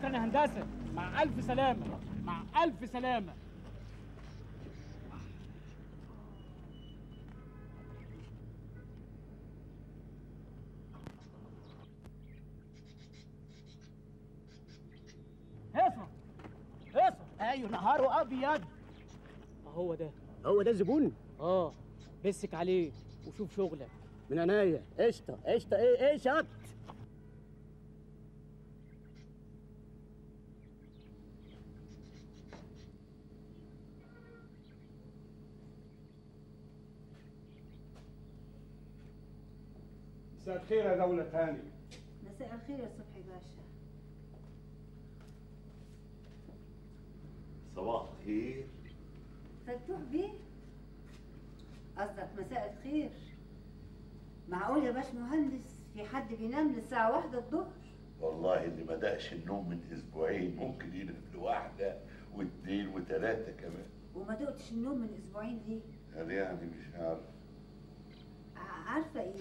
شكرا يا هندسه مع الف سلامه مع الف سلامه اسمع اسمع ايوه نهاره ابيض هو ده هو ده الزبون اه مسك عليه وشوف شغلك من عينيا قشطه قشطه ايه ايه شط مساء الخير يا دولة هاني مساء الخير يا صبحي باشا صباح الخير فتوح بيه قصدك مساء الخير معقول يا باش مهندس في حد بينام للساعة واحدة الظهر والله اللي ما دقش النوم من اسبوعين ممكن ينام لواحدة واثنين وثلاثة كمان وما دقتش النوم من أسبوعين ليه؟ يعني يعني مش عارف ع- عارفة إيه؟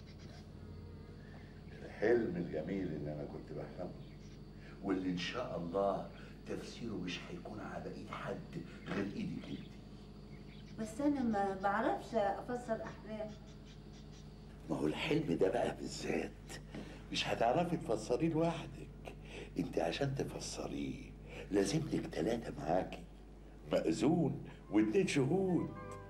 الحلم الجميل اللي انا كنت بحلمه واللي ان شاء الله تفسيره مش هيكون على ايد حد غير ايدك انت بس أنا ما بعرفش أفسر أحلام ما هو الحلم ده بقى بالذات مش هتعرفي تفسريه لوحدك انت عشان تفسريه لازم لك ثلاثة معاكي مأذون واتنين شهود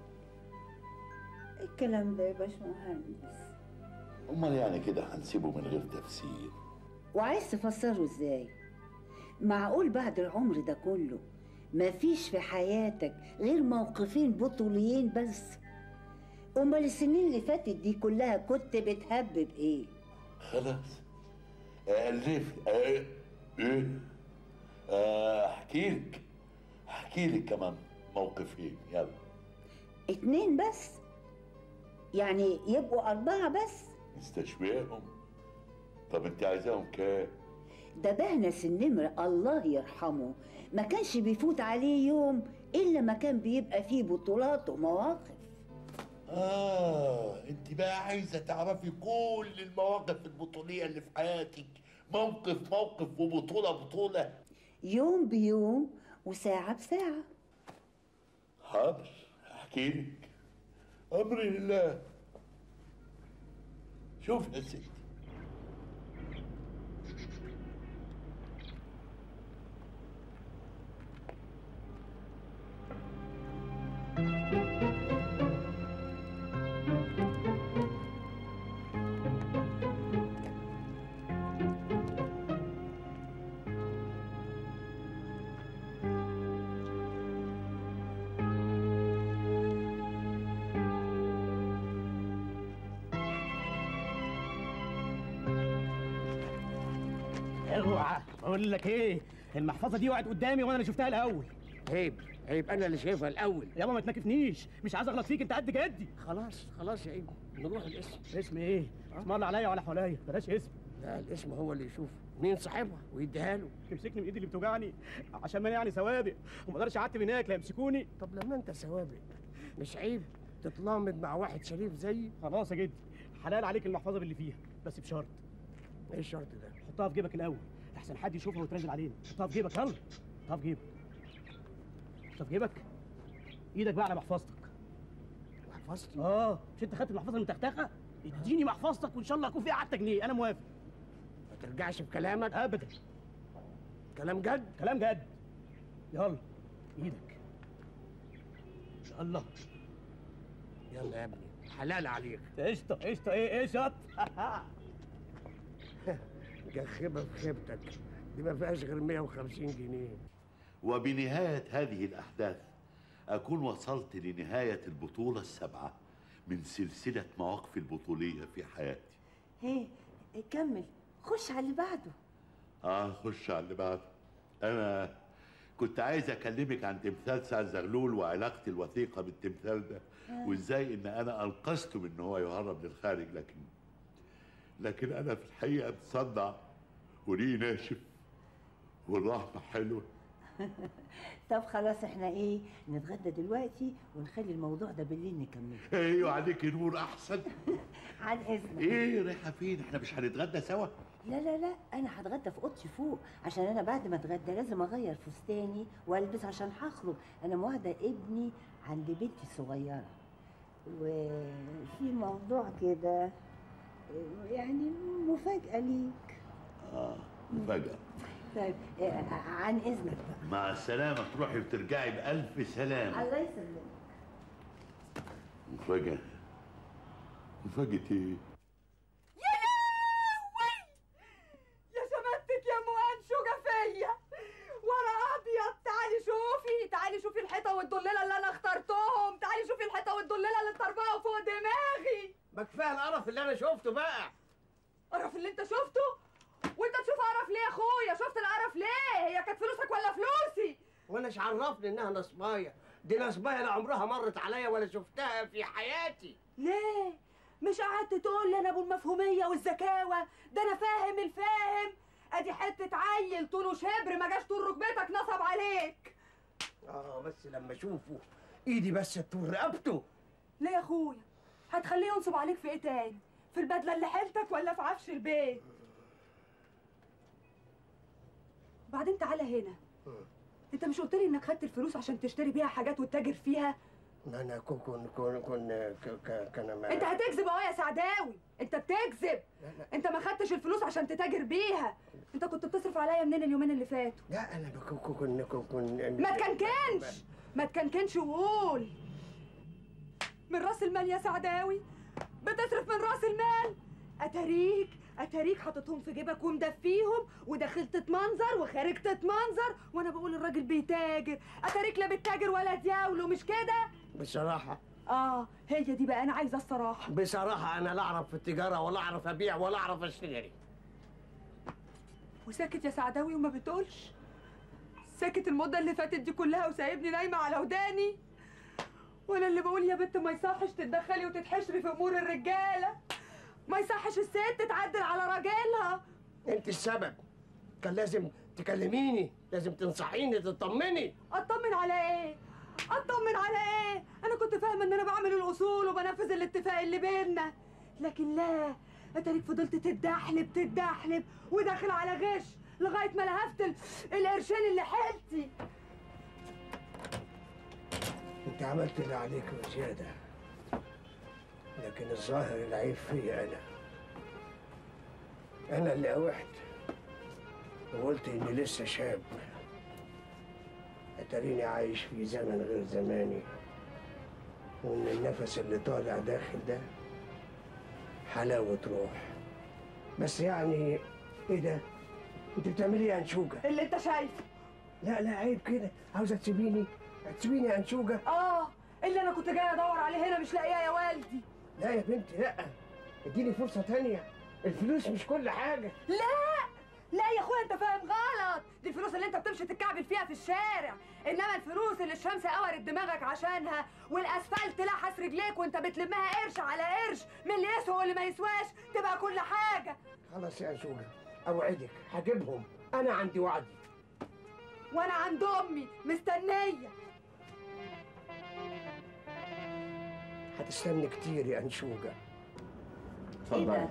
إيه الكلام ده يا باش مهندس؟ امال يعني كده هنسيبه من غير تفسير وعايز تفسره إزاي؟ معقول بعد العمر ده كله مفيش في حياتك غير موقفين بطوليين بس أمال السنين اللي فاتت دي كلها كنت بتهبب إيه؟ خلاص ألف أه، ايه آه، احكي لك احكي لك كمان موقفين يلا اتنين بس يعني يبقوا أربعة بس استشفيهم طب انت عايزاهم كام ده بهنس النمر الله يرحمه ما كانش بيفوت عليه يوم إلا ما كان بيبقى فيه بطولات ومواقف اه انت بقى عايزه تعرفي كل المواقف البطوليه اللي في حياتك موقف موقف وبطوله بطوله يوم بيوم وساعة بساعة حاضر احكي لك امري لله شوف يا ستي اوعى بقول لك ايه المحفظه دي وقعت قدامي وانا اللي شفتها الاول عيب عيب انا اللي شايفها الاول يابا ما تنكفنيش مش عايز اغلط فيك انت قد جدي خلاص خلاص يا ابني نروح الاسم اسم ايه اسم الله عليا ولا حواليا بلاش اسم لا الاسم هو اللي يشوف مين صاحبها ويديها له تمسكني من ايدي اللي بتوجعني عشان ما أنا يعني سوابق وما اقدرش اعتب هناك لا يمسكوني طب لما انت سوابق مش عيب تتلامد مع واحد شريف زيي خلاص يا جدي حلال عليك المحفظه باللي فيها بس بشرط ايه الشرط ده حطها في جيبك الاول لحسن حد يشوفها ويتنازل علينا حطها في جيبك يلا حطها في جيبك حطها في جيبك ايدك بقى على محفظتك محفظتي اه مش انت خدت المحفظه المتختخه اديني محفظتك وان شاء الله يكون فيها حتى جنيه انا موافق ما ترجعش في كلامك ابدا كلام جد كلام جد يلا ايدك يلا يلا يا ابني حلال عليك قشطه قشطه ايه قشط جخبه في خيبتك دي ما فيهاش غير 150 جنيه وبنهاية هذه الأحداث أكون وصلت لنهاية البطولة السبعة من سلسلة مواقفي البطولية في حياتي هي كمل خش على اللي بعده آه خش على اللي بعده أنا كنت عايز أكلمك عن تمثال سعد زغلول وعلاقتي الوثيقة بالتمثال ده وإزاي إن أنا أنقذته من إن هو يهرب للخارج لكن لكن أنا في الحقيقة مصدع وريقي ناشف والرحمة حلوة طب خلاص احنا ايه نتغدى دلوقتي ونخلي الموضوع ده بالليل نكمله ايوه عليك نور احسن عن اذنك ايه رايحه فين احنا مش هنتغدى سوا لا لا لا انا هتغدى في اوضتي فوق عشان انا بعد ما اتغدى لازم اغير فستاني والبس عشان هخرج انا موعده ابني عند بنتي الصغيره وفي موضوع كده يعني مفاجاه ليك اه مفاجأة طيب آه، عن اذنك بقى مع السلامة تروحي وترجعي بألف سلامة الله يسلمك مفاجأة مفاجأة ايه؟ يا لهوي يا شماتك يا ام انشوجه فيا ورا ابيض تعالي شوفي تعالي شوفي الحيطه والدلله اللي انا اخترتهم تعالي شوفي الحيطه والدلله اللي اتربعوا فوق دماغي ما كفايه القرف اللي انا شفته بقى قرف اللي انت شفته وانت تشوف قرف ليه يا اخويا شفت القرف ليه هي كانت فلوسك ولا فلوسي وانا ايش عرفني انها نصبايه دي نصبايه لا عمرها مرت عليا ولا شفتها في حياتي ليه مش قعدت تقول لي انا ابو المفهوميه والذكاوه ده انا فاهم الفاهم ادي حته عيل طوله شبر ما جاش طول ركبتك نصب عليك اه بس لما اشوفه ايدي بس تطول رقبته ليه يا اخويا هتخليه ينصب عليك في ايه تاني في البدله اللي حيلتك ولا في عفش البيت بعدين تعالى هنا انت مش قلت لي انك خدت الفلوس عشان تشتري بيها حاجات وتتاجر فيها ما انا كون كون كون كون ك- ك- كان ما انت هتكذب اهو يا سعداوي انت بتكذب لا لا انت ما خدتش الفلوس عشان تتاجر بيها انت كنت بتصرف عليا منين اليومين اللي فاتوا لا انا كون كون كون كون ما تكنكنش ما تكنكنش وقول من راس المال يا سعداوي بتصرف من راس المال اتاريك اتاريك حاططهم في جيبك ومدفيهم وداخل تتمنظر وخارج تتمنظر وانا بقول الراجل بيتاجر اتاريك لا بتتاجر ولا دياوله مش كده بصراحه اه هي دي بقى انا عايزه الصراحه بصراحه انا لا اعرف في التجاره ولا اعرف ابيع ولا اعرف اشتري وساكت يا سعداوي وما بتقولش ساكت المدة اللي فاتت دي كلها وسايبني نايمة على وداني وانا اللي بقول يا بنت ما يصحش تتدخلي وتتحشري في امور الرجالة ما يصحش الست تعدل على راجلها انت السبب كان لازم تكلميني لازم تنصحيني تطمني اطمن على ايه اطمن على ايه انا كنت فاهمه ان انا بعمل الاصول وبنفذ الاتفاق اللي بيننا لكن لا اتاريك فضلت تتدحلب تتدحلب وداخل على غش لغايه ما لهفت ال- القرشين اللي حيلتي انت عملت اللي عليك وزياده لكن الظاهر العيب فيا انا انا اللي اوحت وقلت اني لسه شاب اتاريني عايش في زمن غير زماني وان النفس اللي طالع داخل ده حلاوة روح بس يعني ايه ده انت بتعملي ايه يا انشوجه اللي انت شايفه لا لا عيب كده عاوزه تسيبيني تسيبيني يا انشوجه اه اللي انا كنت جايه ادور عليه هنا مش لاقياه يا والدي لا يا بنتي لا اديني فرصة تانية الفلوس مش كل حاجة لا لا يا اخويا انت فاهم غلط دي الفلوس اللي انت بتمشي تتكعبل فيها في الشارع انما الفلوس اللي الشمس قورت دماغك عشانها والاسفلت لحس رجليك وانت بتلمها قرش على قرش من اللي يسوى واللي ما يسواش تبقى كل حاجه خلاص يا أنشوجة أوعدك هجيبهم أنا عندي وعدي وانا عند امي مستنيه هتستني كتير يا أنشوجة ايه ده؟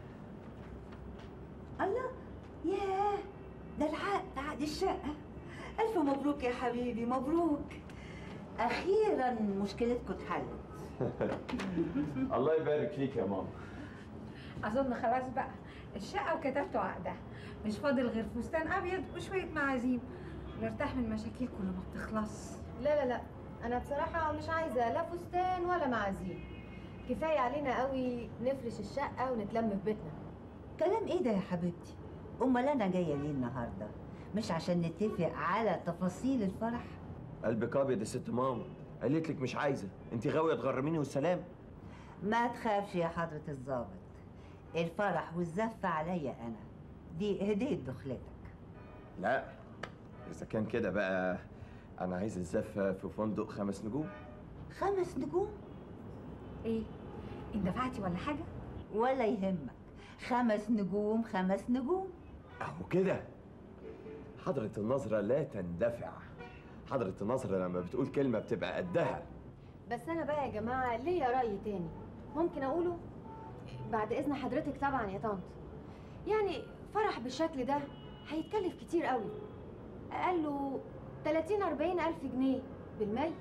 الله ياه ده العقد عقد الشقة ألف مبروك يا حبيبي مبروك أخيرا مشكلتكم اتحلت الله يبارك فيك يا ماما اظن خلاص بقى الشقه وكتبتوا عقدها مش فاضل غير فستان ابيض وشويه معازيم نرتاح من مشاكلكم اللي ما بتخلص لا لا لا انا بصراحه مش عايزه لا فستان ولا معازيم كفايه علينا قوي نفرش الشقه ونتلم في بيتنا كلام ايه ده يا حبيبتي امال انا جايه ليه النهارده مش عشان نتفق على تفاصيل الفرح قلبك ابيض يا ست ماما قالت لك مش عايزه انت غاويه تغرميني والسلام ما تخافش يا حضره الضابط الفرح والزفه عليا انا دي هديه دخلتك لا اذا كان كده بقى انا عايز الزفه في فندق خمس نجوم خمس نجوم ايه اندفعتي ولا حاجه ولا يهمك خمس نجوم خمس نجوم اهو كده حضرة النظرة لا تندفع حضرة النظرة لما بتقول كلمة بتبقى قدها بس انا بقى يا جماعه ليا راي تاني ممكن اقوله بعد اذن حضرتك طبعا يا طنط يعني فرح بالشكل ده هيتكلف كتير قوي اقله 30 40 الف جنيه بالميت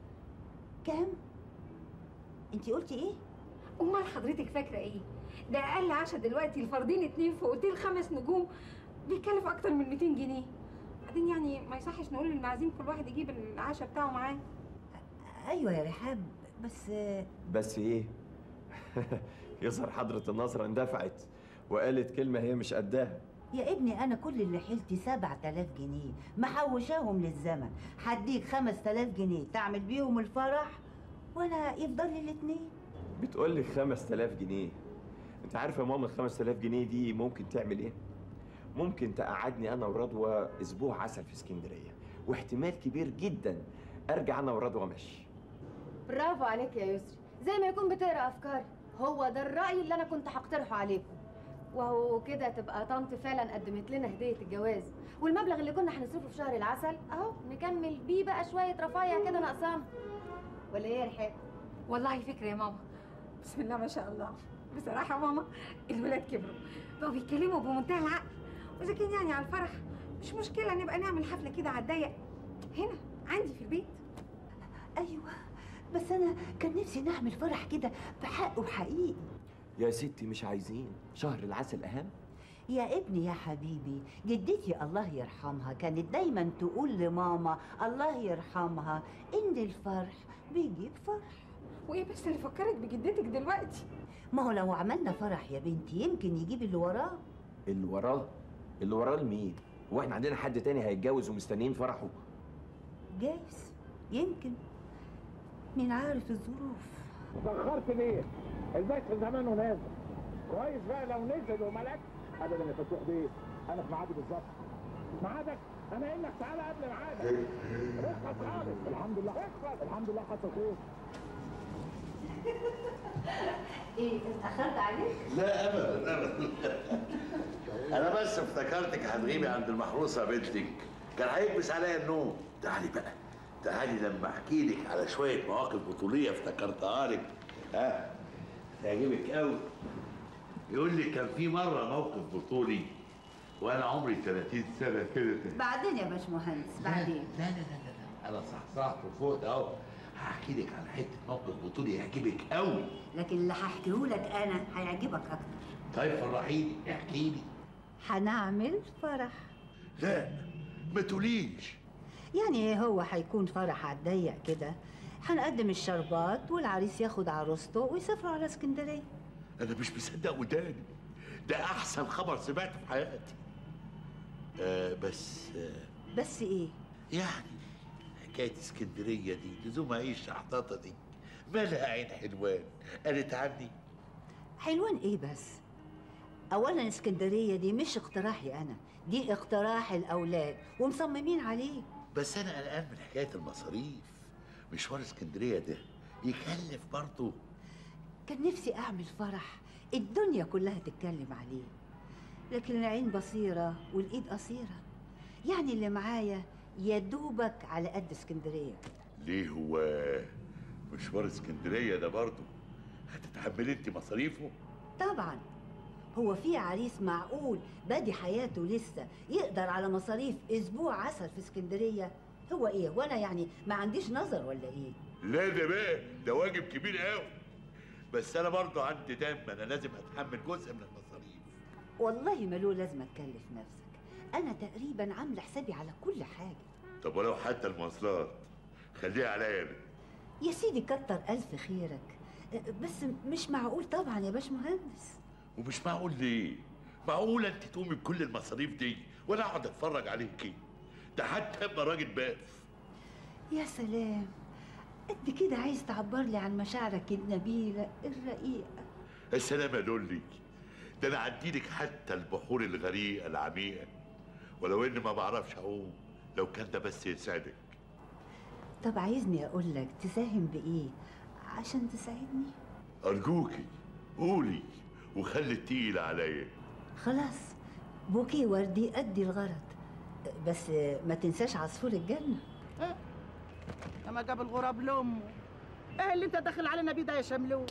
كام انت قلتي ايه امال حضرتك فاكره ايه ده اقل عشاء دلوقتي الفردين اتنين في اوتيل خمس نجوم بيكلف اكتر من 200 جنيه بعدين يعني ما يصحش نقول للمعازيم كل واحد يجيب العشاء بتاعه معاه ايوه يا رحاب بس بس ايه يظهر حضرة النظرة اندفعت وقالت كلمة هي مش قدها يا ابني انا كل اللي حيلتي 7000 جنيه محوشاهم للزمن هديك 5000 جنيه تعمل بيهم الفرح وانا يفضل لي الاتنين بتقول لي 5000 جنيه انت عارفه يا ماما ال 5000 جنيه دي ممكن تعمل ايه ممكن تقعدني انا ورضوى اسبوع عسل في اسكندريه واحتمال كبير جدا ارجع انا ورضوى ماشي برافو عليك يا يسري زي ما يكون بتقرا افكاري هو ده الراي اللي انا كنت هقترحه عليكم وهو كده تبقى طنط فعلا قدمت لنا هديه الجواز والمبلغ اللي كنا هنصرفه في شهر العسل اهو نكمل بيه بقى شويه رفايع كده ناقصانا ولا ايه يا رحاب والله فكره يا ماما بسم الله ما شاء الله بصراحه يا ماما الولاد كبروا بقوا بيتكلموا بمنتهى العقل واذا كان يعني على الفرح مش مشكله نبقى نعمل حفله كده على الضيق هنا عندي في البيت ايوه بس انا كان نفسي نعمل فرح كده بحق وحقيقي يا ستي مش عايزين شهر العسل اهم يا ابني يا حبيبي جدتي الله يرحمها كانت دايما تقول لماما الله يرحمها ان الفرح بيجيب فرح وايه بس اللي فكرك بجدتك دلوقتي ما هو لو عملنا فرح يا بنتي يمكن يجيب اللي وراه اللي وراه اللي وراه لمين هو احنا عندنا حد تاني هيتجوز ومستنيين فرحه جايز يمكن مين عارف الظروف اتأخرت ليه؟ البيت في زمانه نازل كويس بقى لو نزل وملك ابدا يا فتوح بيه انا في ميعادي بالظبط ميعادك انا قايل لك تعالى قبل ميعادك اخلص خالص الحمد لله اخلص الحمد لله حصل خير ايه اتاخرت عليك لا ابدا ابدا انا بس افتكرتك هتغيبي عند المحروسه بنتك كان هيكبس عليا النوم تعالي بقى تعالي لما احكي لك على شويه مواقف بطوليه افتكرتها لك ها تعجبك قوي يقول لي كان في مره موقف بطولي وانا عمري 30 سنه كده بعدين يا باشمهندس بعدين لا لا لا لا, لا. انا صحصحت وفوت اهو هحكي لك على حته موقف بطولي يعجبك قوي لكن اللي هحكيه لك انا هيعجبك اكتر طيب فرحيني احكي لي هنعمل فرح لا ما تقوليش يعني هو هيكون فرح على الضيق كده هنقدم الشربات والعريس ياخد عروسته ويسافروا على اسكندريه انا مش مصدق وداني ده احسن خبر سمعته في حياتي آه بس آه بس ايه يعني حكايه اسكندريه دي لزومها ايه الشحطاطه دي مالها عين حلوان قالت عني حلوان ايه بس اولا اسكندريه دي مش اقتراحي انا دي اقتراح الاولاد ومصممين عليه بس انا قلقان من حكايه المصاريف مشوار اسكندريه ده يكلف برضه كان نفسي اعمل فرح الدنيا كلها تتكلم عليه لكن العين بصيره والايد قصيره يعني اللي معايا يا دوبك على قد اسكندريه ليه هو مشوار اسكندريه ده برضه هتتحملي انت مصاريفه طبعا هو في عريس معقول بادي حياته لسه يقدر على مصاريف اسبوع عسل في اسكندريه هو ايه وانا يعني ما عنديش نظر ولا ايه لا ده بقى ده واجب كبير قوي بس انا برضه عندي دم انا لازم اتحمل جزء من المصاريف والله ما له لازمه تكلف نفسك انا تقريبا عامله حسابي على كل حاجه طب ولو حتى المواصلات خليها عليا انا يا سيدي كتر الف خيرك بس مش معقول طبعا يا باشمهندس ومش معقول ليه معقولة انت تقومي بكل المصاريف دي وانا اقعد اتفرج عليكي ده حتى ابقى راجل باف يا سلام قد كده عايز تعبر لي عن مشاعرك النبيله الرقيقه السلام يا لولي ده انا عديلك حتى البحور الغريقه العميقه ولو اني ما بعرفش اعوم لو كان ده بس يسعدك طب عايزني اقول لك تساهم بايه عشان تساعدني ارجوكي قولي وخلي التقيل عليا خلاص بوكيه وردي قد الغرض بس ما تنساش عصفور الجنه لما جاب الغراب لامه ايه اللي انت داخل علينا بيه ده يا شملوك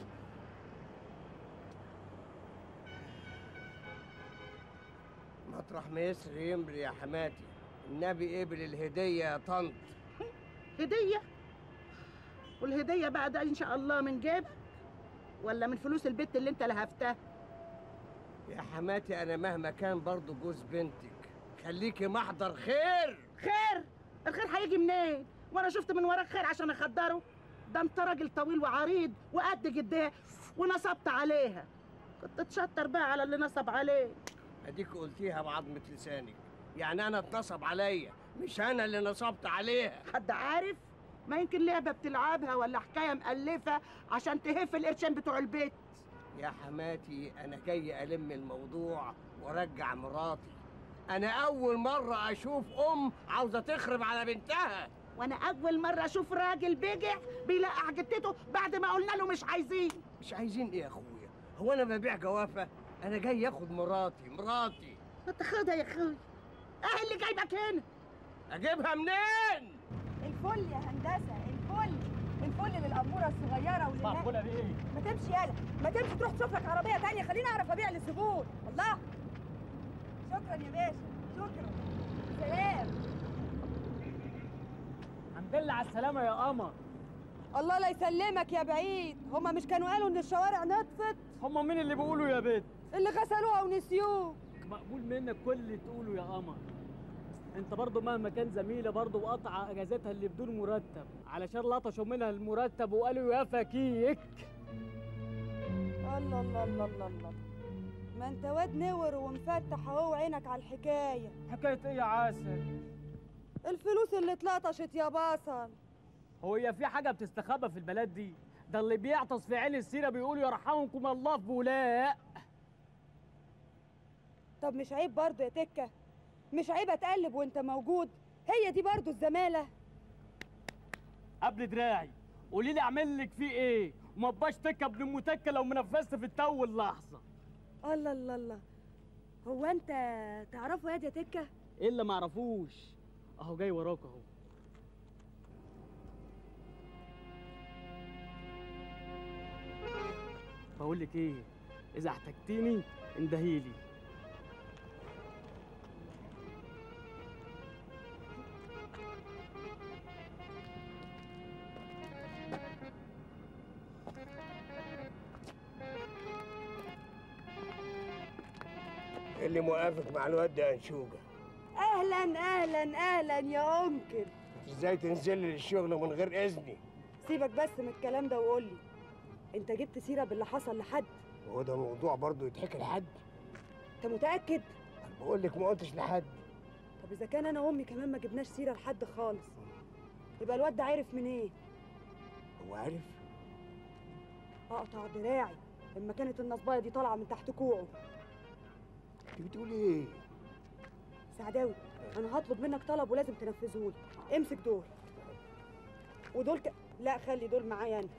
مطرح ما يسري يمري يا حماتي النبي قبل الهديه يا طنط هديه والهديه بقى ده ان شاء الله من جيبك ولا من فلوس البت اللي انت لهفتها يا حماتي انا مهما كان برضو جوز بنتك خليكي محضر خير خير الخير هيجي منين وانا شفت من وراك خير عشان اخدره ده انت راجل طويل وعريض وقد جديه ونصبت عليها كنت تشطر بقى على اللي نصب عليه اديك قلتيها بعضمة لسانك يعني انا اتنصب عليا مش انا اللي نصبت عليها حد عارف ما يمكن لعبه بتلعبها ولا حكايه مألفه عشان تهف القرشين بتوع البيت يا حماتي انا جاي الم الموضوع وارجع مراتي انا اول مره اشوف ام عاوزه تخرب على بنتها وانا اول مره اشوف راجل بيجع بيلقح جتته بعد ما قلنا له مش عايزين مش عايزين ايه يا اخويا هو انا ببيع جوافه انا جاي اخد مراتي مراتي ما تاخدها يا اخوي ايه اللي جايبك هنا اجيبها منين الفل يا هندسه الفل الفل للاموره الصغيره ولله معقوله دي ايه ما تمشي يالا ما تمشي تروح تشوف لك عربيه تانية خليني اعرف ابيع للزبون الله شكرا يا باشا شكرا سلام الحمد لله على السلامه يا قمر الله لا يسلمك يا بعيد هما مش كانوا قالوا ان الشوارع نطفت هما مين اللي بيقولوا يا بنت اللي غسلوها ونسيوه مقبول منك كل اللي تقوله يا قمر انت برضه مهما كان زميله برضه وقطع اجازتها اللي بدون مرتب علشان لطشوا منها المرتب وقالوا يا فكيك الله الله الله الله الله ما انت واد نور ومفتح اهو عينك على الحكايه حكايه ايه يا عسل الفلوس اللي اتلطشت يا بصل هو هي في حاجه بتستخبى في البلد دي ده اللي بيعطس في عين السيره بيقول يرحمكم الله في بولاق طب مش عيب برضه يا تكه مش عيب اتقلب وانت موجود هي دي برضه الزماله قبل دراعي قولي لي اعمل لك فيه ايه وما بقاش تكه ابن متكه لو منفذت في التول لحظه الله الله الله هو انت تعرفه يا دي يا تكه ايه اللي ما اعرفوش اهو جاي وراك اهو بقول لك ايه اذا احتجتيني اندهيلي اللي موافق مع الواد ده انشوجه اهلا اهلا اهلا يا انكل ازاي تنزل لي الشغل من غير اذني سيبك بس من الكلام ده وقول لي انت جبت سيره باللي حصل لحد هو ده موضوع برضه يتحكي لحد انت متاكد بقول لك ما قلتش لحد طب اذا كان انا وامي كمان ما جبناش سيره لحد خالص يبقى الواد ده عرف من ايه هو عارف اقطع دراعي لما كانت النصبايه دي طالعه من تحت كوعه انت بتقولي ايه سعداوي انا هطلب منك طلب ولازم تنفذه لي امسك دول ودول ك... لا خلي دول معايا انا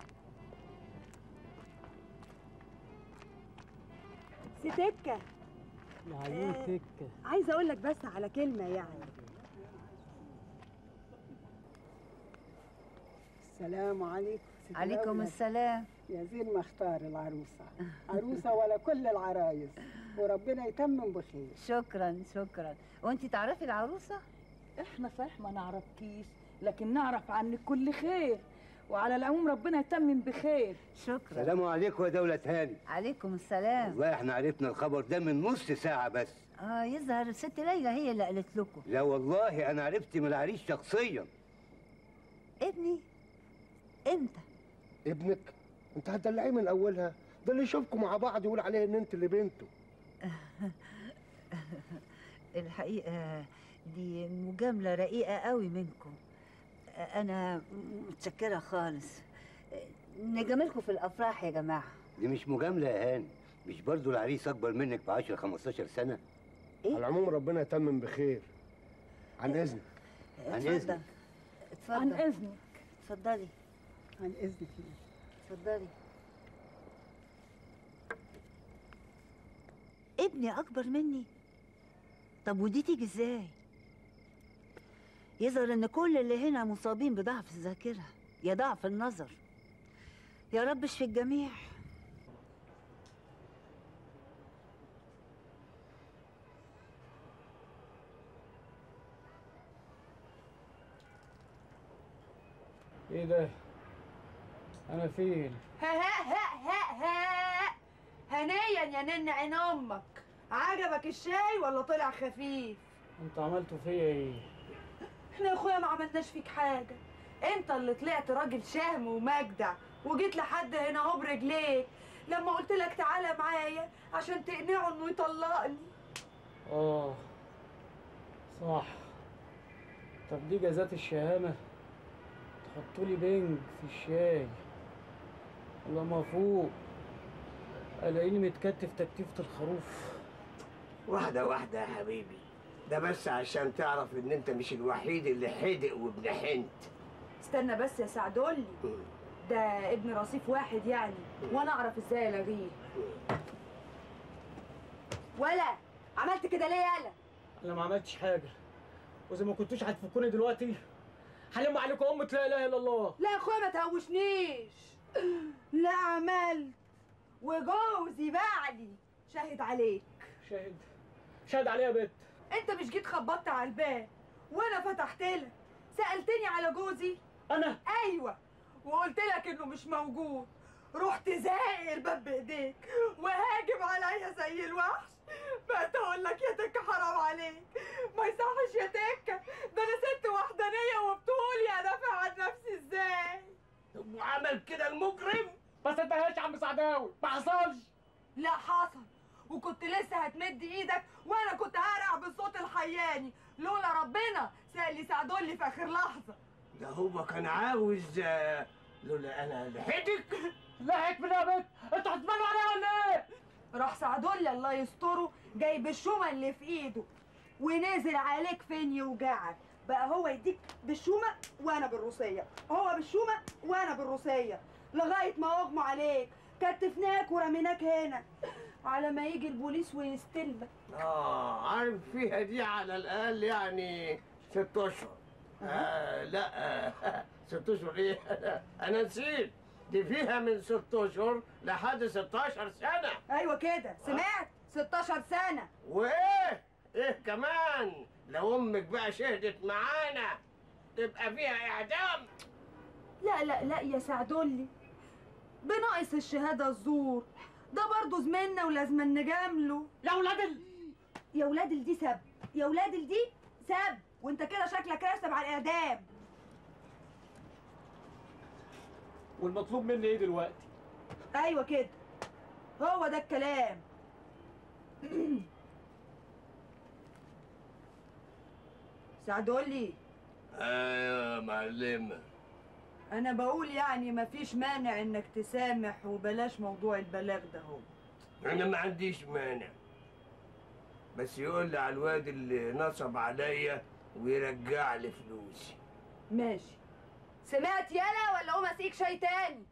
ستكه يا عيون سكه عايزه اقول لك بس على كلمه يعني السلام عليكم ست عليكم الأولاد. السلام يا زين ما اختار العروسة عروسة ولا كل العرايس وربنا يتمم بخير شكرا شكرا وانت تعرفي العروسه احنا صحيح ما نعرفكيش لكن نعرف عنك كل خير وعلى العموم ربنا يتمم بخير شكرا السلام عليكم يا دولة هاني عليكم السلام والله احنا عرفنا الخبر ده من نص ساعة بس اه يظهر الست ليلى هي اللي قالت لكم لا والله انا عرفت من العريس شخصيا ابني امتى ابنك انت هتدلعيه من اولها ده اللي يشوفكم مع بعض يقول عليه ان انت اللي بنته الحقيقه دي مجامله رقيقه قوي منكم انا متشكره خالص نجاملكم في الافراح يا جماعه دي مش مجاملة يا هاني مش برضو العريس اكبر منك ب 10 15 سنة على العموم ربنا يتمم بخير عن اذنك عن اتفضل إذنك. اتفضل عن اذنك اتفضلي عن إذنك اتفضلي ابني اكبر مني طب ودي تيجي ازاي يظهر ان كل اللي هنا مصابين بضعف الذاكره يا ضعف النظر يا رب اشفي الجميع ايه ده انا فين ها ها ها ها ها هنيا يا نن عين امك عجبك الشاي ولا طلع خفيف انتوا عملتوا فيا ايه احنا يا اخويا ما عملناش فيك حاجه انت اللي طلعت راجل شهم ومجدع وجيت لحد هنا اهو برجليك لما قلت لك تعالى معايا عشان تقنعه انه يطلقني اه صح طب دي جزات الشهامة تحطوا لي بنج في الشاي لما فوق الاقيني متكتف تكتيفة الخروف واحدة واحدة يا حبيبي ده بس عشان تعرف ان انت مش الوحيد اللي حدق وابن حنت استنى بس يا سعدولي ده ابن رصيف واحد يعني وانا اعرف ازاي الغيه ولا عملت كده ليه يالا انا ما عملتش حاجة واذا ما كنتوش هتفكوني دلوقتي هلم عليكم امة لا اله الا الله لا يا اخويا ما تهوشنيش لا عملت وجوزي بعدي شاهد عليك شاهد شاهد عليا يا بت انت مش جيت خبطت على الباب وانا فتحت لك سالتني على جوزي انا ايوه وقلت لك انه مش موجود رحت زائق الباب بايديك وهاجم عليا زي الوحش بقيت اقول لك يا تكه حرام عليك ما يصحش يا تكه ده انا ست وحدانيه وبطولي ادافع عن نفسي ازاي وعمل كده المجرم بس انت يا عم سعداوي ما حصلش لا حصل وكنت لسه هتمد ايدك وانا كنت هرع بالصوت الحياني لولا ربنا سأل لي سعدولي في اخر لحظه ده هو كان عاوز آه، لولا انا لحقتك لحقت من يا بت انتوا هتبانوا عليها ولا ايه راح سعدولي الله يستره جايب الشومه اللي في ايده ونزل عليك فين يوجعك بقى هو يديك بالشومه وانا بالروسيه هو بالشومه وانا بالروسيه لغايه ما اغمى عليك كتفناك ورميناك هنا على ما يجي البوليس ويستلمك اه عارف فيها دي على الاقل يعني ست اشهر آه لا آه ست اشهر ايه انا نسيت دي فيها من ست اشهر لحد 16 سنه ايوه كده سمعت 16 سنه وايه ايه كمان لو امك بقى شهدت معانا تبقى فيها اعدام لا لا لا يا سعدولي بناقص الشهاده الزور ده برضه زميلنا ولازم نجامله يا ولاد ال... يا ولاد ال دي سب يا ولاد ال دي سب وانت كده شكلك راسب على الاعدام والمطلوب مني ايه دلوقتي ايوه كده هو ده الكلام سعدولي ايوه يا معلمه انا بقول يعني مفيش مانع انك تسامح وبلاش موضوع البلاغ ده هو انا ما عنديش مانع بس يقول لي على الواد اللي نصب عليا ويرجع لي فلوسي ماشي سمعت يالا ولا قوم اسقيك شاي تاني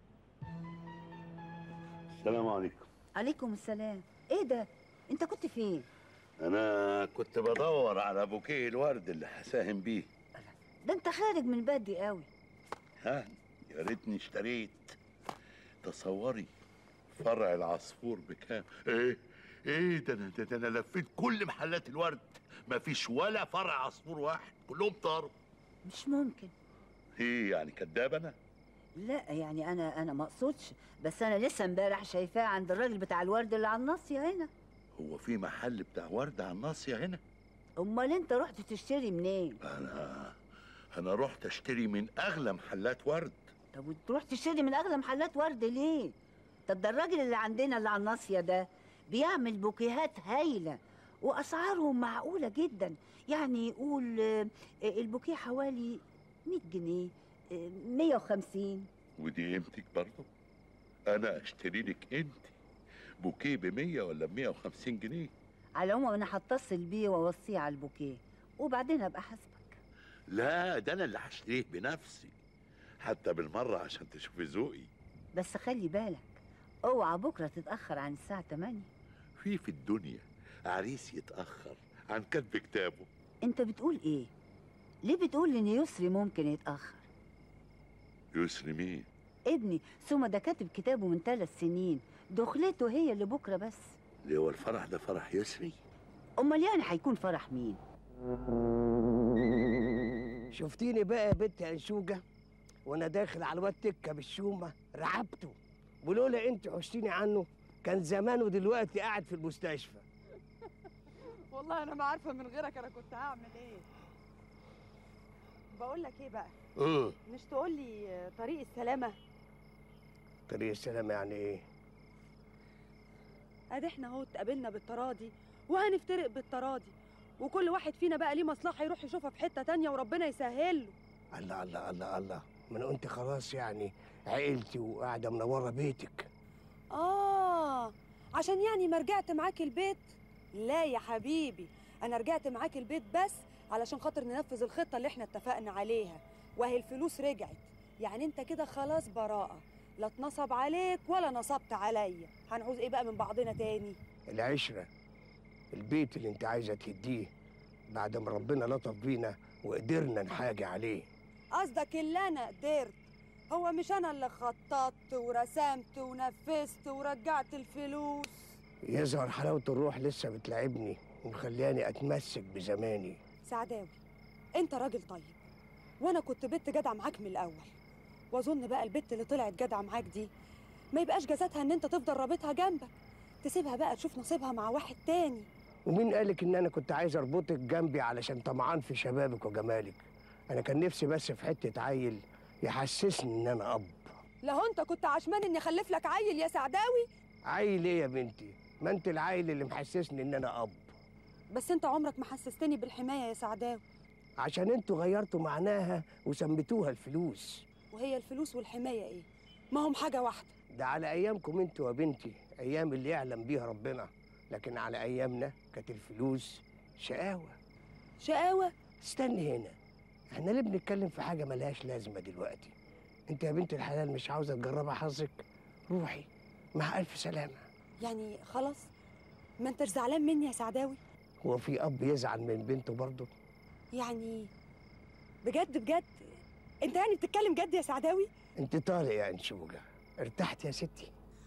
السلام عليكم عليكم السلام ايه ده انت كنت فين انا كنت بدور على بوكيه الورد اللي هساهم بيه ده انت خارج من بدري قوي ها يا ريتني اشتريت تصوري فرع العصفور بكام ايه ايه ده انا ده انا لفيت كل محلات الورد مفيش ولا فرع عصفور واحد كلهم طاروا مش ممكن ايه يعني كداب انا لا يعني انا انا ما اقصدش بس انا لسه امبارح شايفاه عند الراجل بتاع الورد اللي على الناصيه هنا هو في محل بتاع ورد على الناصيه هنا امال انت رحت تشتري منين انا انا رحت اشتري من اغلى محلات ورد طب وتروح تشتري من اغلى محلات ورد ليه طب ده الراجل اللي عندنا اللي على الناصيه ده بيعمل بوكيهات هايله واسعارهم معقوله جدا يعني يقول آه، آه، البوكيه حوالي 100 جنيه آه، 150 ودي قيمتك برضه انا اشتري لك انت بوكيه ب 100 ولا ب 150 جنيه على العموم انا هتصل بيه واوصيه على البوكيه وبعدين ابقى حاسبك لا ده انا اللي هشتريه بنفسي حتى بالمره عشان تشوفي ذوقي بس خلي بالك اوعى بكره تتاخر عن الساعه 8 في في الدنيا عريس يتاخر عن كتب كتابه انت بتقول ايه ليه بتقول ان يسري ممكن يتاخر يسري مين ابني ثم ده كاتب كتابه من ثلاث سنين دخلته هي اللي بكره بس اللي هو الفرح ده فرح يسري امال يعني هيكون فرح مين شفتيني بقى يا بنت انشوجه وانا داخل على الواد تكه بالشومه رعبته ولولا انت حشتيني عنه كان زمانه دلوقتي قاعد في المستشفى والله انا ما عارفه من غيرك انا كنت هعمل ايه بقول لك ايه بقى امم مش تقول لي طريق السلامه طريق السلامه يعني ايه ادي احنا اهو اتقابلنا بالتراضي وهنفترق بالتراضي وكل واحد فينا بقى ليه مصلحه يروح يشوفها في حته تانية وربنا يسهل له الله الله الله الله من انت خلاص يعني عقلتي وقاعده منوره بيتك اه عشان يعني ما رجعت معاك البيت لا يا حبيبي انا رجعت معاك البيت بس علشان خاطر ننفذ الخطه اللي احنا اتفقنا عليها وهي الفلوس رجعت يعني انت كده خلاص براءه لا اتنصب عليك ولا نصبت عليا هنعوز ايه بقى من بعضنا تاني العشره البيت اللي انت عايزه تهديه بعد ما ربنا لطف بينا وقدرنا نحاجه عليه قصدك اللي انا قدرت هو مش انا اللي خططت ورسمت ونفذت ورجعت الفلوس يظهر حلاوه الروح لسه بتلعبني ومخلياني اتمسك بزماني سعداوي انت راجل طيب وانا كنت بنت جدع معاك من الاول واظن بقى البت اللي طلعت جدع معاك دي ما يبقاش جزاتها ان انت تفضل رابطها جنبك تسيبها بقى تشوف نصيبها مع واحد تاني ومين قالك ان انا كنت عايز اربطك جنبي علشان طمعان في شبابك وجمالك انا كان نفسي بس في حته عيل يحسسني ان انا اب لو انت كنت عشمان اني اخلف لك عيل يا سعداوي عيل ايه يا بنتي ما انت العيل اللي محسسني ان انا اب بس انت عمرك ما حسستني بالحمايه يا سعداوي عشان انتوا غيرتوا معناها وسميتوها الفلوس وهي الفلوس والحمايه ايه ما هم حاجه واحده ده على ايامكم انتوا يا بنتي ايام اللي يعلم بيها ربنا لكن على ايامنا كانت الفلوس شقاوه شقاوه استني هنا احنا ليه بنتكلم في حاجه ملهاش لازمه دلوقتي انت يا بنت الحلال مش عاوزه تجربي حظك روحي مع الف سلامه يعني خلاص ما انتش زعلان مني يا سعداوي هو في اب يزعل من بنته برضه يعني بجد بجد انت يعني بتتكلم جد يا سعداوي انت طالع يا انشوجه ارتحت يا ستي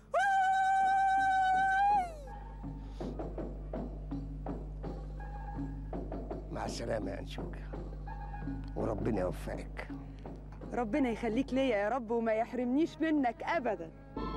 مع السلامه يا انشوجه وربنا يوفقك ربنا يخليك ليا يا رب وما يحرمنيش منك ابدا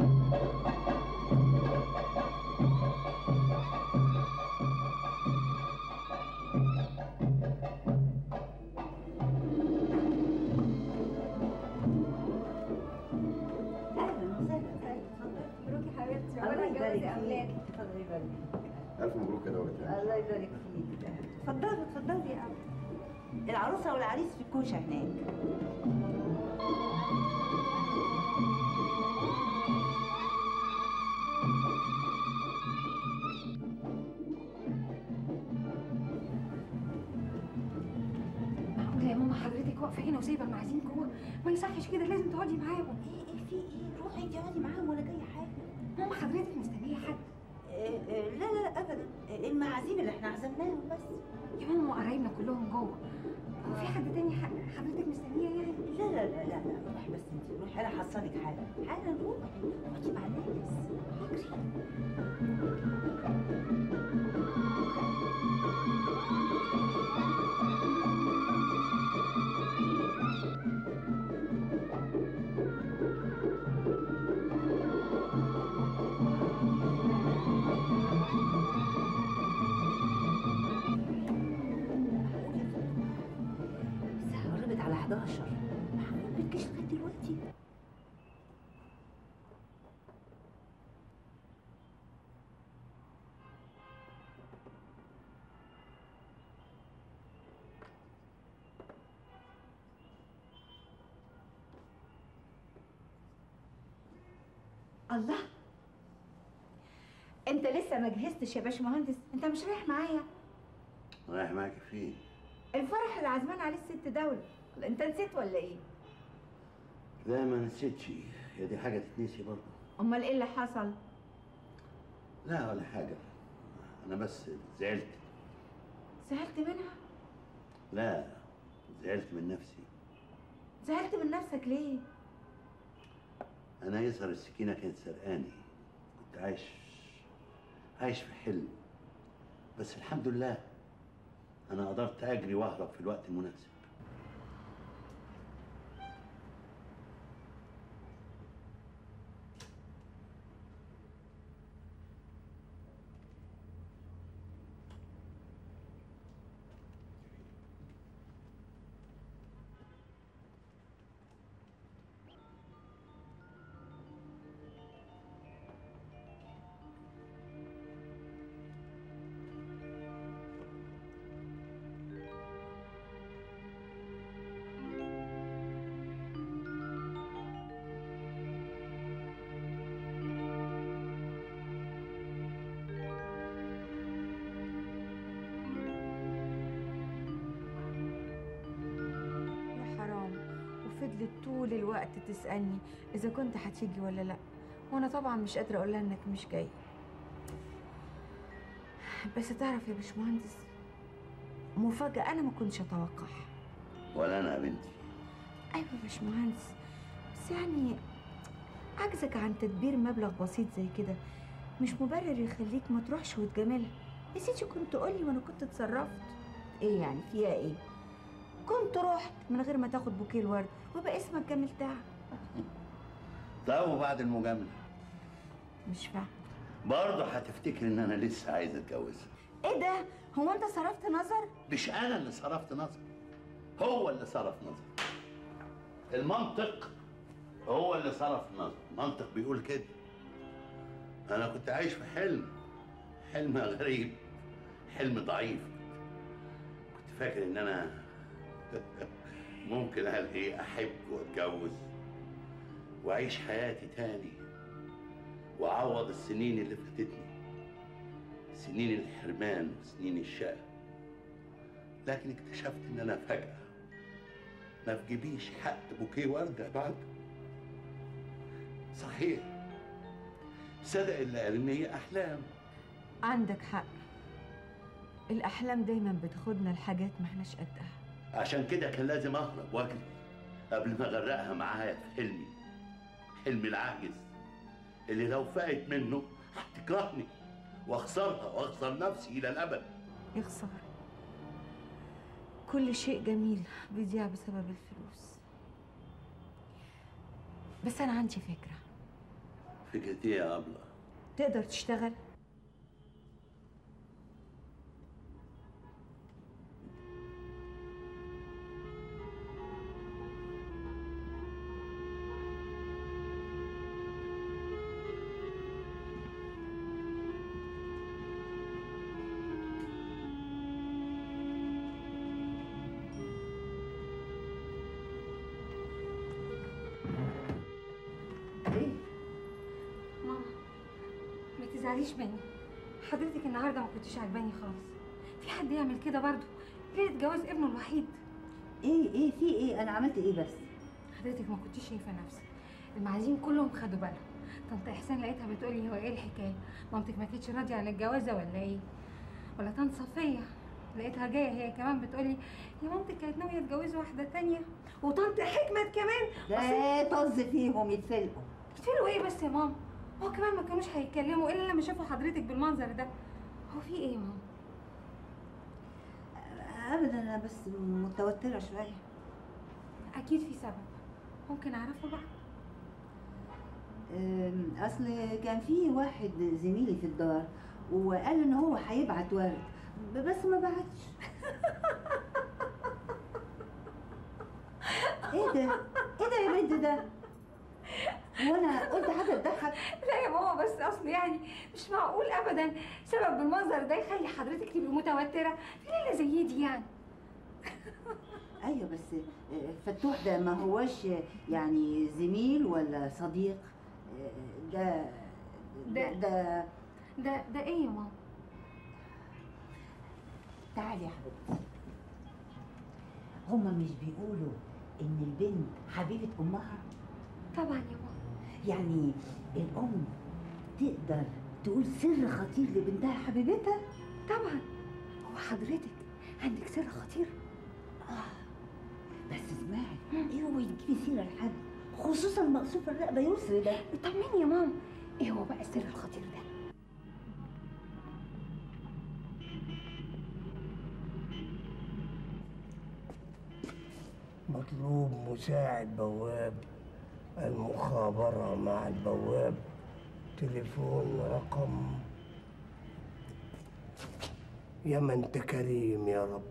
مبروك يا حبيبتي الله ربنا يبارك يجوز فيك اولادك الله يبارك ألف مبروك يا دولة الله يبارك فيك اتفضلي اتفضلي يا عم العروسه والعريس في الكوشه هناك معقولة يا ماما حضرتك واقفة هنا وسايبة المعازيم جوه ما يصحش كده لازم تقعدي معاهم ايه ايه في ايه روحي انت اقعدي معاهم ولا جايه حاجه ماما حضرتك مستنية حد إيه إيه لا لا لا ابدا إيه المعازيم اللي احنا عزمناهم بس يا ماما قرايبنا كلهم جوه هو في حد تاني ح- حضرتك مستنية يعني لا لا لا لا لا روحي بس انت روحي انا حصلك حاجه حاجه روحي اقعدي مع الناس اجري الساعه قربت على 11 معقول ما تجيش لغايه دلوقتي الله انت لسه ما جهزتش يا باشمهندس انت مش رايح معايا رايح معاك فين؟ الفرح اللي عزمان عليه الست دولة ولا انت نسيت ولا ايه لا ما نسيتش هي دي حاجة تتنسي برضه امال ايه اللي حصل لا ولا حاجة أنا بس زعلت زعلت منها لا زعلت من نفسي زعلت من نفسك ليه أنا يظهر السكينة كانت سرقاني كنت عايش عايش في حلم بس الحمد لله أنا قدرت أجري وأهرب في الوقت المناسب قعدت طول الوقت تسالني اذا كنت هتيجي ولا لا وانا طبعا مش قادره اقول لها انك مش جاي بس تعرف يا باشمهندس مفاجاه انا ما كنتش اتوقعها ولا انا يا بنتي ايوه يا باشمهندس بس يعني عجزك عن تدبير مبلغ بسيط زي كده مش مبرر يخليك ما تروحش وتجاملها يا سيدي كنت قولي وانا كنت اتصرفت ايه يعني فيها ايه كنت رحت من غير ما تاخد بوكيه الورد ويبقى اسمك جاملتها طب وبعد المجامله مش فاهم برضه هتفتكر ان انا لسه عايز اتجوزها ايه ده هو انت صرفت نظر مش انا اللي صرفت نظر هو اللي صرف نظر المنطق هو اللي صرف نظر المنطق بيقول كده انا كنت عايش في حلم حلم غريب حلم ضعيف كنت فاكر ان انا ممكن الاقي احب واتجوز واعيش حياتي تاني واعوض السنين اللي فاتتني سنين الحرمان وسنين الشقى لكن اكتشفت ان انا فجأة ما في جيبيش حق بوكيه وردة بعد صحيح صدق اللي قال ان هي احلام عندك حق الاحلام دايما بتاخدنا لحاجات ما احناش قدها عشان كده كان لازم اهرب واجري قبل ما اغرقها معايا في حلمي حلمي العاجز اللي لو فقت منه هتكرهني واخسرها واخسر نفسي الى الابد يا خسارة كل شيء جميل بيضيع بسبب الفلوس بس انا عندي فكرة فكرتي يا ابله تقدر تشتغل ايه ماما ما تزعليش مني حضرتك النهارده ما كنتش عجباني خالص في حد يعمل كده برضه ليله جواز ابنه الوحيد ايه ايه في ايه انا عملت ايه بس حضرتك ما كنتيش شايفه نفسك المعازيم كلهم خدوا بالهم طنط احسان لقيتها بتقولي هو ايه الحكايه مامتك ما كانتش راضيه عن الجوازه ولا ايه ولا طنط صفيه لقيتها جايه هي كمان بتقولي يا مامتك كانت ناويه تجوزي واحده تانية وطنط حكمت كمان لا طز فيهم يتفلقوا يتفلقوا ايه بس يا ماما هو كمان ما كانوش هيتكلموا الا لما شافوا حضرتك بالمنظر ده هو في ايه يا ماما ابدا انا بس متوتره شويه اكيد في سبب ممكن اعرفه بقى أم، اصل كان في واحد زميلي في الدار وقال ان هو هيبعت ورد بس ما بعتش ايه ده ايه ده يا بنت ده وانا قلت حاجه تضحك لا يا ماما بس اصل يعني مش معقول ابدا سبب بالمنظر ده يخلي حضرتك تبقي متوتره في ليله زي دي يعني ايوه بس آه، فتوح ده ما هوش يعني زميل ولا صديق آه، ده ده- ده ده ده ايه يا ماما تعالي يا حبيبتي هما مش بيقولوا ان البنت حبيبه امها طبعا يا ماما يعني الام تقدر تقول سر خطير لبنتها حبيبتها طبعا هو حضرتك عندك سر خطير بس اسمعي اوعي تجيبي سيره لحد خصوصا مقصوف الرقبه يسري ده طمني يا ماما ايه هو بقى السر الخطير ده مطلوب مساعد بواب المخابرة مع البواب تليفون رقم يا من انت كريم يا رب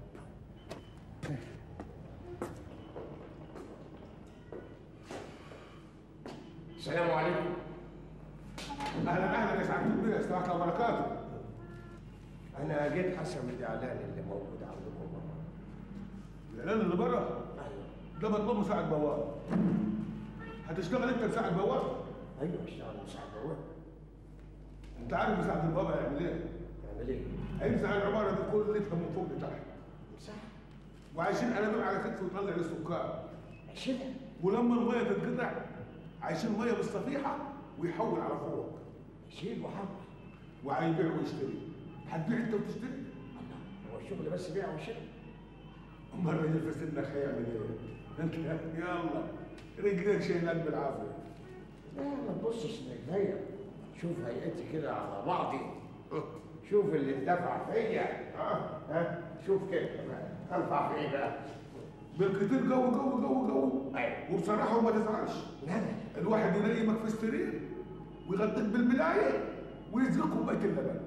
السلام عليكم اهلا اهلا يا سعاده البيه استراحه الله وبركاته انا جيت حسب الاعلان اللي موجود عندكم بره الاعلان اللي بره ده مطلوب مساعد بواب هتشتغل انت مساعد بواب ايوه اشتغل مساعد بواب انت عارف مساعد البواب هيعمل ايه يعمل ايه؟ هيمسح العماره دي كلها من فوق لتحت مساعد وعايشين انابيب على كتفه ويطلع للسكان اشيلها ولما الميه تتقطع عايشين ميه بالصفيحه ويحول على فوق يشيل وحول وهيبيع ويشتري هتبيع انت وتشتري هو الشغل بس بيع وشراء امال الراجل في سنك هيعمل ايه؟ انت يلا رجليك شايلك بالعافيه لا ما تبصش لرجليا شوف هيئتي كده على بعضي شوف اللي اندفع فيا ها ها شوف كده انفع في ايه بقى بالكتير جو جو جو جو وبصراحه وما تزعلش الواحد ينيمك في السرير ويغطيك بالملايه ويسقيك كوبايه اللبن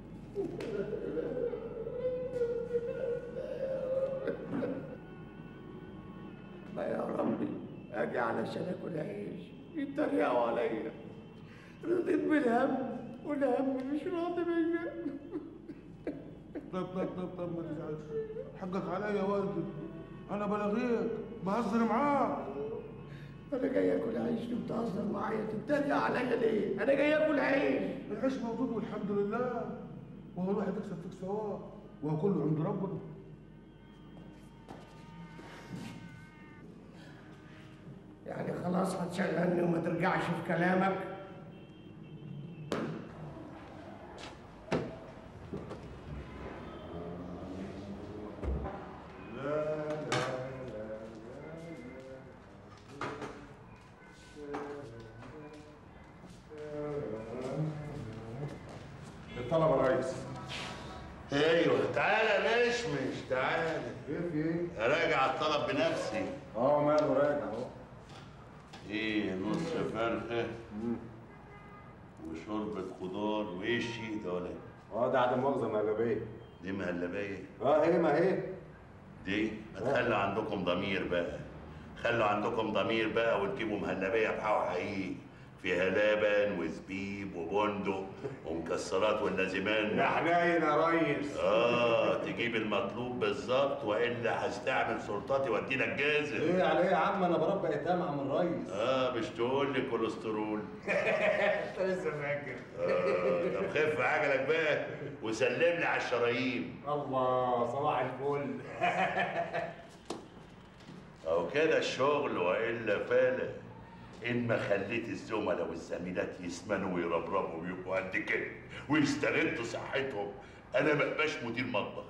ما يا ربي اجي علشان اكل عيش يتريقوا عليا رضيت بالهم والهم مش راضي بيا طب طب طب طب ما تزعلش حقك عليا يا والدي انا بلغيك بهزر معاك انا جاي اكل عيش انت بتهزر معايا تتريق عليا ليه؟ انا جاي اكل عيش العيش موجود والحمد لله وهو الواحد يكسب فيك ثواب وهو كله عند ربنا يعني خلاص هتشغلني وما ترجعش في كلامك الطلبه يا ريس ايوه تعالى مشمش تعالى ايه في ايه؟ راجع الطلب بنفسي اه ماله راجع اهو ايه نص فرخه وشوربه خضار وايه الشيء ده ولا اه ده عدم مؤاخذه مهلبيه دي مهلبيه اه هي ما هي دي ما تخلوا عندكم ضمير بقى خلوا عندكم ضمير بقى وتجيبوا مهلبيه بحاجه حقيقي فيها لبن وزبيب وبندق ومكسرات واللازمان يا حنين يا ريس اه تجيب المطلوب بالظبط والا هستعمل سلطاتي وادي لك جازم ايه على ايه يا عم انا بربي ايتام عم الريس اه مش تقول لي كوليسترول انت لسه فاكر آه طب خف عجلك بقى وسلم لي على الشرايين الله صباح الفل او كده الشغل والا فلا ان ما خليت الزملاء والزميلات يسمنوا ويربربوا ويبقوا قد كده ويستردوا صحتهم انا ما ابقاش مدير مطبخ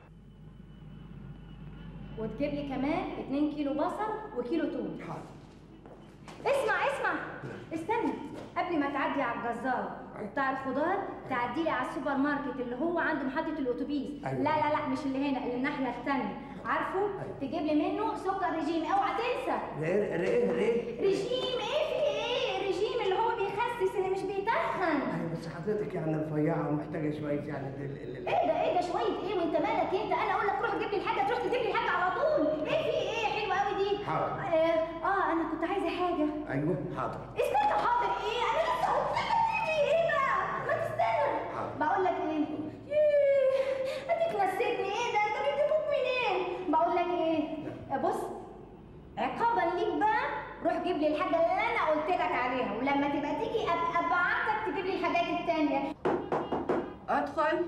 وتجيب لي كمان 2 كيلو بصل وكيلو توم اسمع اسمع استنى قبل ما تعدي على الجزار بتاع الخضار تعدي لي على السوبر ماركت اللي هو عند محطة الأتوبيس أيوة. لا لا لا مش اللي هنا اللي الناحية التانية عارفه تجيب لي منه سكر رجيم اوعى تنسى ريه ريه ريه رجيم ايه في ايه رجيم اللي هو بيخسس اللي مش بيتخن ايوه بس حضرتك يعني رفيعه ومحتاجه شويه يعني ال- ال- ال- ايه ده ايه ده شويه ايه وانت مالك انت انا اقول لك روح جيب لي الحاجه تروح تجيب لي الحاجه على طول ايه في ايه حلوه قوي دي حاضر. اه, اه انا كنت عايزه حاجه ايوه حاضر استنى حاضر ايه انا لسه هتستنى ايه بقى ما تستنى حاضر. بقول لك ايه ييه، اديك نسيتني ايه ده انت بتجيبوك منين بقول لك ايه بص عقابا ليك بقى روح جيب لي الحاجه اللي انا قلت لك عليها ولما تبقى تيجي ابقى ابعتك تجيب لي الحاجات التانيه ادخل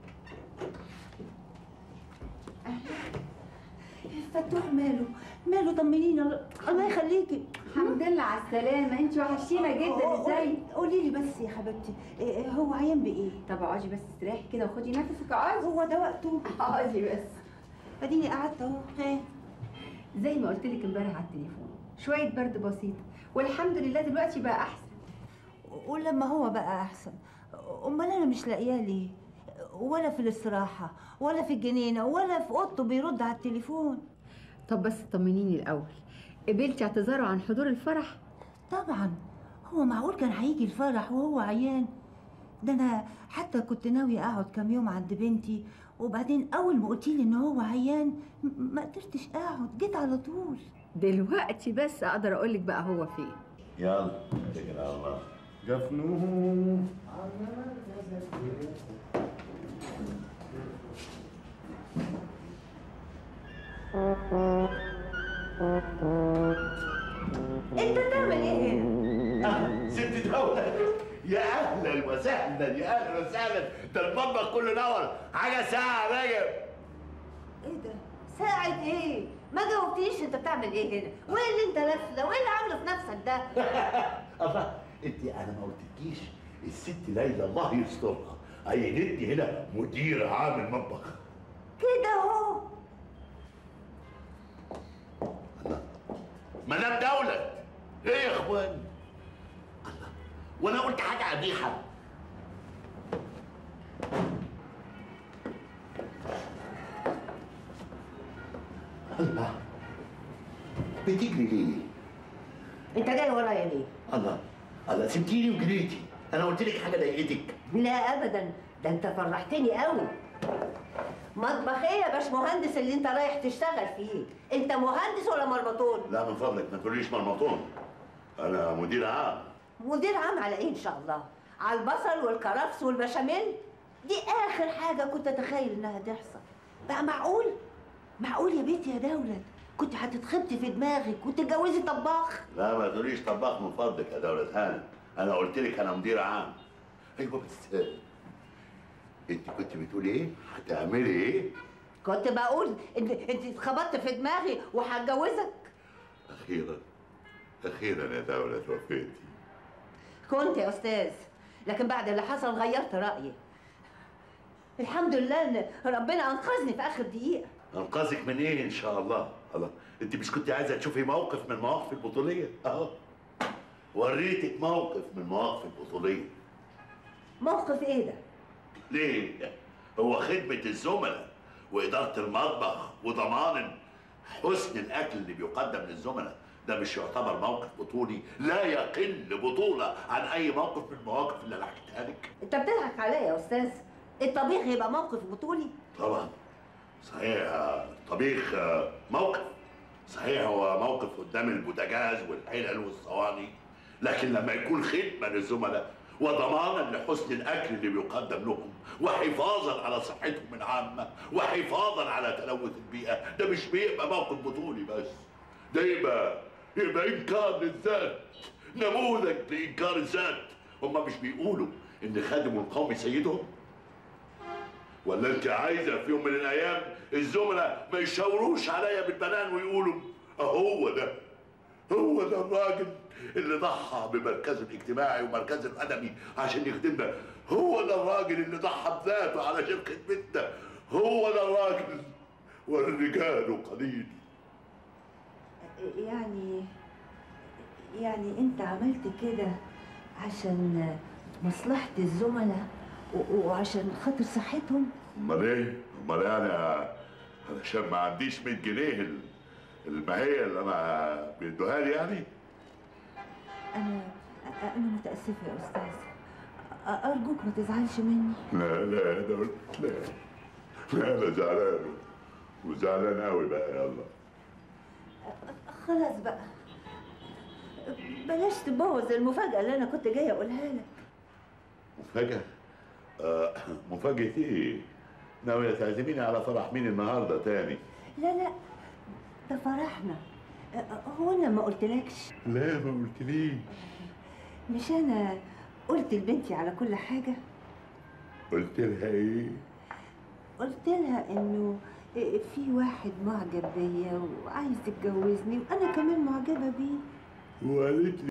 فتوح ماله ماله طمنيني الله يخليكي الحمد لله على السلامة انت وحشينا جدا ازاي قولي لي بس يا حبيبتي إيه هو عيان بايه طب اقعدي بس استريحي كده وخدي نفسك اقعدي هو ده وقته اقعدي بس اديني قعدت اهو ها زي ما قلت لك امبارح على التليفون شوية برد بسيط والحمد لله دلوقتي بقى احسن ولما هو بقى احسن امال انا مش لاقياه ليه ولا في الاستراحه ولا في الجنينه ولا في اوضته بيرد على التليفون طب بس طمنيني الاول قبلتي اعتذاره عن حضور الفرح طبعا هو معقول كان هيجي الفرح وهو عيان ده انا حتى كنت ناويه اقعد كام يوم عند بنتي وبعدين اول ما قلتي لي ان هو عيان م- ما قدرتش اقعد جيت على طول دلوقتي بس اقدر اقول لك بقى هو فين يلا اتكل على الله جفنوه انت تعمل ايه هنا آه، ست دولة يا اهلا وسهلا يا اهلا وسهلا ده المطبخ كله نور حاجه ساعه يا راجل ايه ده ساعة ايه ما جاوبتنيش انت بتعمل ايه هنا وايه اللي انت لابسه ده وايه اللي عامله في نفسك ده الله انت انا ما قلتلكيش الست ليلى الله يسترها عينتني هنا مدير عام المطبخ كده اهو مدام دولة ايه يا اخوان الله وانا قلت حاجه قبيحه الله بتجري ليه انت جاي ورايا ليه الله الله سبتيني وجريتي انا قلت لك حاجه ضايقتك لا ابدا ده انت فرحتني قوي مطبخ ايه يا باشمهندس اللي انت رايح تشتغل فيه انت مهندس ولا مرمطون لا من فضلك ما تقوليش مرمطون انا مدير عام مدير عام على ايه ان شاء الله على البصل والكرفس والبشاميل دي اخر حاجه كنت اتخيل انها تحصل بقى معقول معقول يا بنتي يا دولت كنت هتتخبطي في دماغك وتتجوزي طباخ لا ما تقوليش طباخ من فضلك يا دولة هانم انا قلت لك انا مدير عام ايوه بس انت كنت بتقولي ايه هتعملي ايه كنت بقول انت انت اتخبطت في دماغي وهتجوزك اخيرا اخيرا يا دولة وفيتي كنت يا استاذ لكن بعد اللي حصل غيرت رايي الحمد لله ان ربنا انقذني في اخر دقيقه انقذك من ايه ان شاء الله الله انت مش كنت عايزه تشوفي موقف من مواقف البطوليه اهو وريتك موقف من مواقف البطوليه موقف ايه ده ليه هو خدمه الزملاء واداره المطبخ وضمان حسن الاكل اللي بيقدم للزملاء ده مش يعتبر موقف بطولي لا يقل بطوله عن اي موقف من المواقف اللي انا حكيتها لك انت بتضحك عليا يا استاذ الطبيخ يبقى موقف بطولي طبعا صحيح آه، طبيخ آه، موقف صحيح هو موقف قدام البوتاجاز والحلل والصواني لكن لما يكون خدمه للزملاء وضمانا لحسن الاكل اللي بيقدم لهم وحفاظا على صحتهم العامه وحفاظا على تلوث البيئه ده مش بيبقى موقف بطولي بس ده يبقى يبقى انكار للذات نموذج لانكار الذات هم مش بيقولوا ان خادم القوم سيدهم ولا انت عايزه في يوم من الايام الزملاء ما يشاوروش عليا بالبنان ويقولوا اهو ده هو ده الراجل اللي ضحى بمركزه الاجتماعي ومركزه الادبي عشان يخدمنا هو ده الراجل اللي ضحى بذاته علشان خدمتنا هو ده الراجل والرجال قليل يعني يعني انت عملت كده عشان مصلحة الزملاء و- وعشان خاطر صحتهم امال ايه؟ امال ايه انا علشان ما عنديش 100 جنيه ال- الماهيه اللي انا بيدوها لي يعني انا انا متأسفة يا استاذ أ- ارجوك ما تزعلش مني لا لا يا دولة لا لا انا زعلان وزعلان قوي بقى يلا خلاص بقى بلاش تبوظ المفاجأة اللي انا كنت جاية اقولها لك مفاجأة آه مفاجأة ايه؟ ناوية تعزميني على فرح مين النهارده تاني؟ لا لا ده فرحنا هو انا ما قلتلكش لا ما قلتليش مش انا قلت لبنتي على كل حاجة قلت لها ايه؟ قلت لها انه في واحد معجب بيا وعايز يتجوزني وانا كمان معجبة بيه وقالت لي